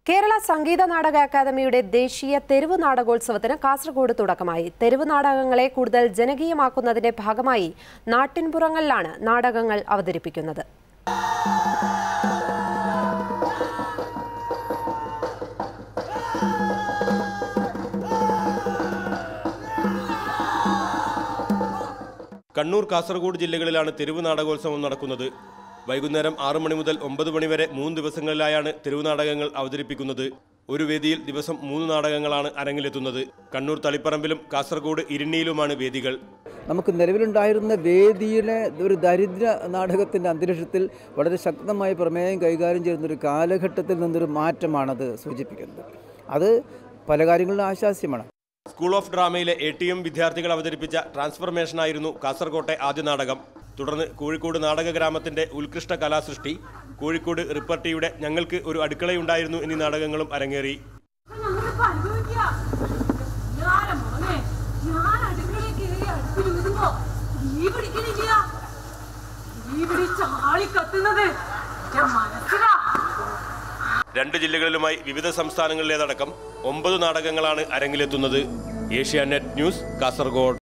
കേരള സംഗീത നാടക അക്കാദമിയുടെ ദേശീയ തെരുവ് നാടകോത്സവത്തിന് കാസർഗോഡ് തുടക്കമായി തെരുവ് നാടകങ്ങളെ കൂടുതൽ ജനകീയമാക്കുന്നതിന്റെ ഭാഗമായി നാട്ടിൻപുറങ്ങളിലാണ് നാടകങ്ങൾ അവതരിപ്പിക്കുന്നത് കണ്ണൂർ കാസർഗോഡ് ജില്ലകളിലാണ് തെരുവ് നാടകോത്സവം നടക്കുന്നത് വൈകുന്നേരം ആറു മണി മുതൽ ഒമ്പത് മണി വരെ മൂന്ന് ദിവസങ്ങളിലായാണ് തെരുവ് നാടകങ്ങൾ അവതരിപ്പിക്കുന്നത് ഒരു വേദിയിൽ ദിവസം മൂന്ന് നാടകങ്ങളാണ് അരങ്ങിലെത്തുന്നത് കണ്ണൂർ തളിപ്പറമ്പിലും കാസർഗോഡ് ഇരിണിയിലുമാണ് വേദികൾ നമുക്ക് നിലവിലുണ്ടായിരുന്ന വേദിയിലെ ഒരു ദരിദ്ര നാടകത്തിൻ്റെ അന്തരീക്ഷത്തിൽ വളരെ ശക്തമായ പ്രമേയം കൈകാര്യം ചെയ്യുന്ന ഒരു കാലഘട്ടത്തിൽ നിന്നൊരു മാറ്റമാണത് സൂചിപ്പിക്കുന്നത് അത് പല കാര്യങ്ങളിലും ആശാസ്യമാണ് സ്കൂൾ ഓഫ് ഡ്രാമയിലെ എ ടി എം വിദ്യാർത്ഥികൾ അവതരിപ്പിച്ച ട്രാൻസ്ഫർമേഷനായിരുന്നു കാസർകോട്ടെ ആദ്യ നാടകം തുടർന്ന് കോഴിക്കോട് നാടക ഗ്രാമത്തിന്റെ ഉത്കൃഷ്ട കലാസൃഷ്ടി കോഴിക്കോട് റിപ്പർട്ടിയുടെ ഞങ്ങൾക്ക് ഒരു അടുക്കളയുണ്ടായിരുന്നു എന്നീ നാടകങ്ങളും അരങ്ങേറി ഞങ്ങളിപ്പോ അനുഭവിക്കുക. ഞാനാ മോനെ, ഞാൻ അടുക്കളയിൽ കേറി അടുപ്പിലൂതുമ്പോ തീ പിടിക്കണില്ല. തീ പിടിച്ച് ആളി കത്തുന്നത് എന്റെ മനസ്സിലാ രണ്ട് ജില്ലകളിലുമായി വിവിധ സംസ്ഥാനങ്ങളിലേതടക്കം ഒമ്പത് നാടകങ്ങളാണ് അരങ്ങിലെത്തുന്നത് ഏഷ്യാനെറ്റ് ന്യൂസ് കാസർഗോഡ്